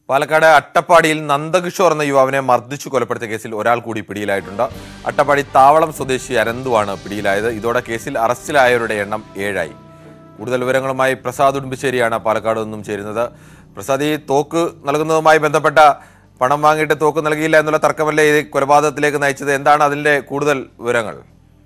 പാലക്കാട് അട്ടപ്പാടിയിൽ നന്ദകിഷോർ എന്ന യുവാവിനെ മർദ്ദിച്ചു കൊലപ്പെടുത്തിയ കേസിൽ ഒരാൾ കൂടി പിടിയിലായിട്ടുണ്ട് അട്ടപ്പാടി താവളം സ്വദേശി അനന്തുവാണ് പിടിയിലായത് ഇതോടെ കേസിൽ അറസ്റ്റിലായവരുടെ എണ്ണം ഏഴായി കൂടുതൽ വിവരങ്ങളുമായി പ്രസാദ് ഉടുമ്പിശ്ശേരിയാണ് പാലക്കാട് നിന്നും ചേരുന്നത് പ്രസാദ് ഈ തോക്ക് നൽകുന്നതുമായി ബന്ധപ്പെട്ട പണം വാങ്ങിയിട്ട് തോക്ക് നൽകിയില്ല എന്നുള്ള തർക്കമല്ലേ ഈ കൊലപാതകത്തിലേക്ക് നയിച്ചത് എന്താണ് അതിന്റെ കൂടുതൽ വിവരങ്ങൾ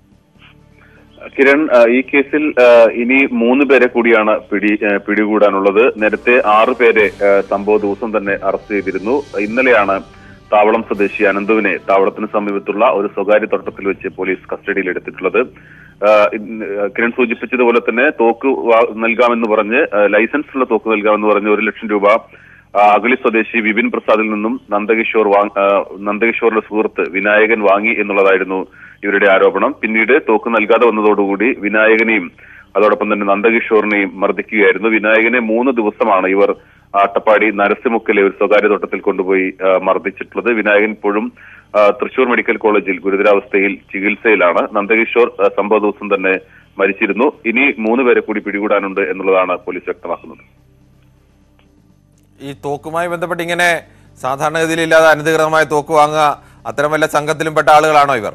കിരൺ ആ, ഈ കേസിൽ ആ, ഇനി മൂന്ന് പേരെ കൂടിയാണ് പിടി ആ, പിടികൂടാനുള്ളത് നേരത്തെ ആറ് പേരെ ആ, സംഭവ ദിവസം തന്നെ അറസ്റ്റ് ചെയ്തിരുന്നു ഇന്നലെയാണ് താവളം സ്വദേശി അനന്തുവിനെ താവളത്തിന് സമീപത്തുള്ള ഒരു സ്വകാര്യ തോട്ടത്തിൽ വെച്ച് പോലീസ് കസ്റ്റഡിയിൽ എടുത്തിട്ടുള്ളത് ആ, ഇന്ന് കിരൺ സൂചിപ്പിച്ചതുപോലെ തന്നെ തോക്ക് വാ- നൽകാമെന്ന് പറഞ്ഞ് ആ, ലൈസൻസ് ഉള്ള തോക്ക് നൽകാമെന്ന് പറഞ്ഞ് ഒരു ലക്ഷം രൂപ ആ, അഗളി സ്വദേശി വിപിൻ പ്രസാദിൽ നിന്നും നന്ദകിഷോർ വാങ്- ആ, നന്ദകിഷോറിന്റെ സുഹൃത്ത് വിനായകൻ വാങ്ങി എന്നുള്ളതായിരുന്നു ഇവരുടെ ആരോപണം പിന്നീട് തോക്ക് നൽകാതെ വന്നതോടുകൂടി വിനായകനെയും അതോടൊപ്പം തന്നെ നന്ദകിഷോറിനെയും മർദ്ദിക്കുകയായിരുന്നു വിനായകനെ മൂന്ന് ദിവസമാണ് ഇവർ അട്ടപ്പാടി നരസിമുക്കിലെ ഒരു സ്വകാര്യ തോട്ടത്തിൽ കൊണ്ടുപോയി ആ, മർദ്ദിച്ചിട്ടുള്ളത് വിനായകൻ ഇപ്പോഴും ആ, തൃശൂർ മെഡിക്കൽ കോളേജിൽ ഗുരുതരാവസ്ഥയിൽ ചികിത്സയിലാണ് നന്ദകിഷോർ ആ, സംഭവ ദിവസം തന്നെ മരിച്ചിരുന്നു ഇനി മൂന്ന് പേരെ കൂടി പിടികൂടാനുണ്ട് എന്നുള്ളതാണ് പോലീസ് വ്യക്തമാക്കുന്നത് ഈ തോക്കുമായി ബന്ധപ്പെട്ട് ഇങ്ങനെ സാധാരണഗതിയിലില്ലാതെ അനധികൃതമായ തോക്ക് വാങ്ങുക അത്തരം വല്ല സംഘത്തിലും പെട്ട ആളുകളാണോ ഇവർ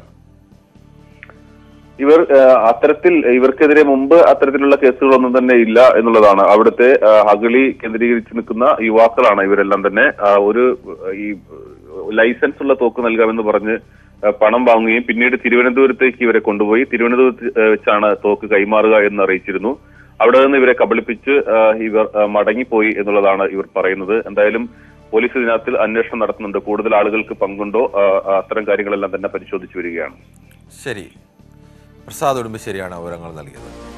ഇവർ ആ, അത്തരത്തിൽ ഇവർക്കെതിരെ മുമ്പ് അത്തരത്തിലുള്ള കേസുകളൊന്നും തന്നെ ഇല്ല എന്നുള്ളതാണ് അവിടുത്തെ ആ, അഗളി കേന്ദ്രീകരിച്ച് നിൽക്കുന്ന യുവാക്കളാണ് ഇവരെല്ലാം തന്നെ ആ, ഒരു ആ, ഈ ലൈസൻസ് ഉള്ള തോക്ക് നൽകാമെന്ന് പറഞ്ഞ് ആ, പണം വാങ്ങുകയും പിന്നീട് തിരുവനന്തപുരത്തേക്ക് ഇവരെ കൊണ്ടുപോയി തിരുവനന്തപുരത്ത് ആ, വെച്ചാണ് തോക്ക് കൈമാറുക എന്ന് അറിയിച്ചിരുന്നു അവിടെ നിന്ന് ഇവരെ കബളിപ്പിച്ച് ആ, ഇവർ ആ, മടങ്ങിപ്പോയി എന്നുള്ളതാണ് ഇവർ പറയുന്നത് എന്തായാലും പോലീസ് ഇതിനകത്തിൽ അന്വേഷണം നടത്തുന്നുണ്ട് കൂടുതൽ ആളുകൾക്ക് പങ്കുണ്ടോ ആ, ആ, അത്തരം കാര്യങ്ങളെല്ലാം തന്നെ പരിശോധിച്ചു വരികയാണ് ശരി പ്രസാദ് ഉടുമ്പശ്ശേരിയാണ് വിവരങ്ങൾ നൽകിയത്